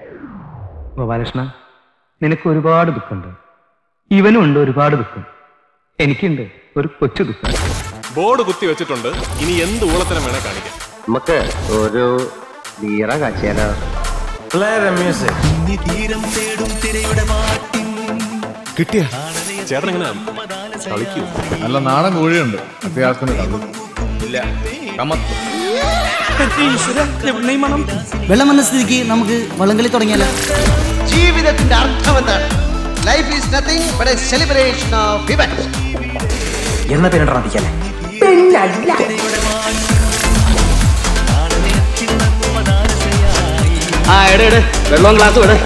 ഗോപാലകൃഷ്ണ നിനക്ക് ഒരുപാട് ദുഃഖമുണ്ട് ഇവനും ഉണ്ട് ഒരുപാട് ദുഃഖം എനിക്കുണ്ട് ഒരു കൊച്ചു ദുഃഖം ബോർഡ് കുത്തി വെച്ചിട്ടുണ്ട് ഇനി എന്ത് ഊളത്തരം വേണേ കാണിക്കാം നമുക്ക് ഒരു ലീറ കാച്ചിയാലോ കിട്ടിയ ചേട്ടൻ എങ്ങനെ കളിക്കൂ നല്ല നാടൻ കോഴിയുണ്ട് അത്യാവശ്യത്തിന് കള്ളു വെള്ളം വന്ന സ്ഥിതിക്ക് നമുക്ക് വള്ളംകളി തുടങ്ങിയാലോ ജീവിതത്തിന്റെ അർത്ഥം എന്താണ് life is nothing but a celebration of event എന്ന പേരിടാൻ അധികല്ലേ ആ എടേ എടേ വെള്ളവും ഗ്ലാസ് എടേ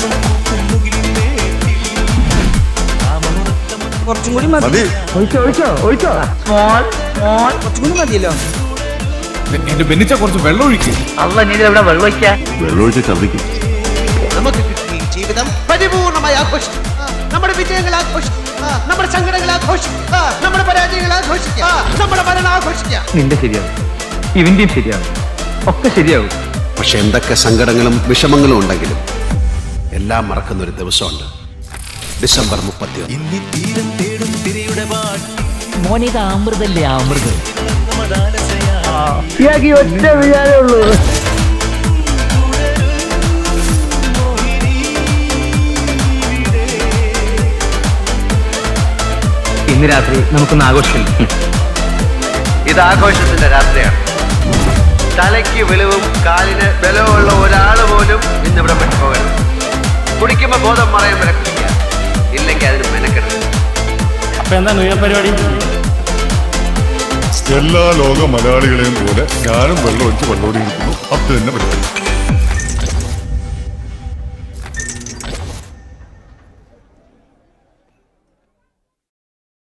കുറച്ചും കൂടി മതി മതി ഒഴിച്ചോ ഒഴിച്ചോ ഒഴിച്ചോ സ്മോൾ സ്മോൾ കുറച്ചും കൂടി മതിയല്ലോ എന്റെ ബെന്നിച്ച കുറച്ച് വെള്ളം ഒഴിക്കും അല്ല നീ ഇവിടെ വെള്ളം വയ്ക്കാ വെള്ളമൊഴിച്ച് ഛർദിക്കും നമുക്ക് കിട്ടിയ ഈ ജീവിതം പരിപൂർണമായി ആഘോഷിക്കും ആ, നമ്മുടെ വിജയങ്ങൾ ആഘോഷിക്കും ആ, നമ്മുടെ സങ്കടങ്ങൾ ആഘോഷിക്കും ആ, നമ്മുടെ പരാജയങ്ങൾ ആഘോഷിക്കാം ആ, നമ്മുടെ ഭരണം ആഘോഷിക്കാം നിന്റെ ശരിയാവും ഇവന്റെയും ശരിയാവും ഒക്കെ ശരിയാവും പക്ഷെ എന്തൊക്കെ സങ്കടങ്ങളും വിഷമങ്ങളും ഉണ്ടെങ്കിലും എല്ലാം മറക്കുന്ന ഒരു ദിവസമുണ്ട് ഡിസംബർ മുപ്പത്തിയൊന്ന് മോനിത് അമൃതല്ലേ അമൃത് ഒറ്റ വിചാരേ ഉള്ളൂ ഇന്ന് രാത്രി നമുക്കൊന്ന് ആഘോഷിക്കണം ഇത് ആഘോഷത്തിന്റെ രാത്രിയാണ് തലയ്ക്ക് വെളിവും കാലിന് ബലവുമുള്ള ഒരാൾ പോലും ഇന്നിവിടെ പറ്റിപ്പോകരുത് കുടിക്കുമ്പോ ബോധം മറയാൻ വരെ കുടിക്കുക ഇല്ലെങ്കിൽ അതിന് മെനക്കെടുത്ത് അപ്പൊ എന്താ ന്യൂ ഇയർ പരിപാടി എല്ലാ ലോക മലയാളികളെയും പോലെ ഞാനും വെള്ളം ഒഴിച്ച് വെള്ളോടി ഇരിക്കുന്നു അത് തന്നെ പരിപാടി